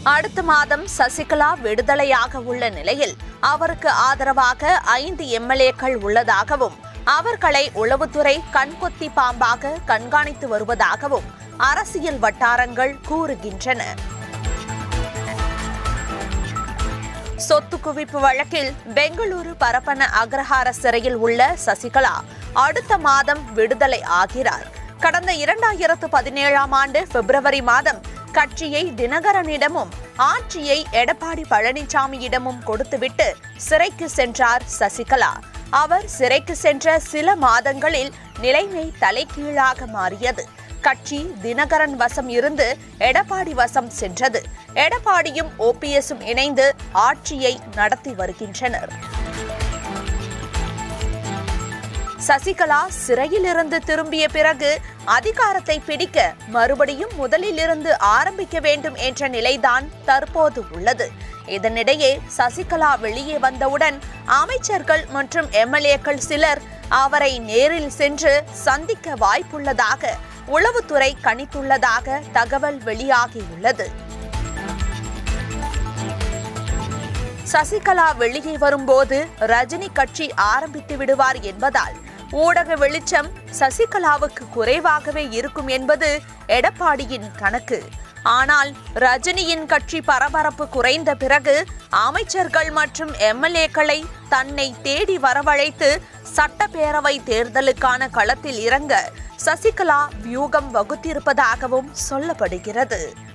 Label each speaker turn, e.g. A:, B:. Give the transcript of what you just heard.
A: அடுத்த மாதம் சசிகலா விடுதலையாக உள்ள நிலையில் அவருக்கு ஆதரவாக ஐந்து எம்எல்ஏக்கள் உள்ளதாகவும் அவர்களை உளவுத்துறை கண்கொத்தி பாம்பாக கண்காணித்து வருவதாகவும் அரசியல் வட்டாரங்கள் கூறுகின்றன சொத்து குவிப்பு வழக்கில் பெங்களூரு பரப்பன அக்ரஹார சிறையில் உள்ள சசிகலா அடுத்த மாதம் விடுதலை ஆகிறார் கடந்த இரண்டாயிரத்து பதினேழாம் ஆண்டு பிப்ரவரி மாதம் கட்சியை தினகரனிடமும் ஆட்சியை எடப்பாடி பழனிசாமியிடமும் கொடுத்துவிட்டு சிறைக்கு சென்றார் சசிகலா அவர் சிறைக்கு சென்ற சில மாதங்களில் நிலைமை தலைகீழாக மாறியது கட்சி தினகரன் வசம் இருந்து எடப்பாடி வசம் சென்றது எடப்பாடியும் ஓபிஎஸும் இணைந்து ஆட்சியை நடத்தி வருகின்றனர் சசிகலா சிறையிலிருந்து திரும்பிய பிறகு அதிகாரத்தை பிடிக்க மறுபடியும் முதலிலிருந்து ஆரம்பிக்க வேண்டும் என்ற நிலைதான் தற்போது உள்ளது இதனிடையே சசிகலா வெளியே வந்தவுடன் அமைச்சர்கள் மற்றும் எம்எல்ஏக்கள் சிலர் அவரை நேரில் சென்று சந்திக்க வாய்ப்புள்ளதாக உளவுத்துறை கணித்துள்ளதாக தகவல் வெளியாகியுள்ளது சசிகலா வெளியே வரும்போது ரஜினி கட்சி ஆரம்பித்து விடுவார் என்பதால் ஊடக வெளிச்சம் சசிகலாவுக்கு குறைவாகவே இருக்கும் என்பது எடப்பாடியின் கணக்கு ஆனால் ரஜினியின் கட்சி பரபரப்பு குறைந்த பிறகு அமைச்சர்கள் மற்றும் எம்எல்ஏக்களை தன்னை தேடி வரவழைத்து சட்டப்பேரவை தேர்தலுக்கான களத்தில் இறங்க சசிகலா வியூகம் வகுத்திருப்பதாகவும் சொல்லப்படுகிறது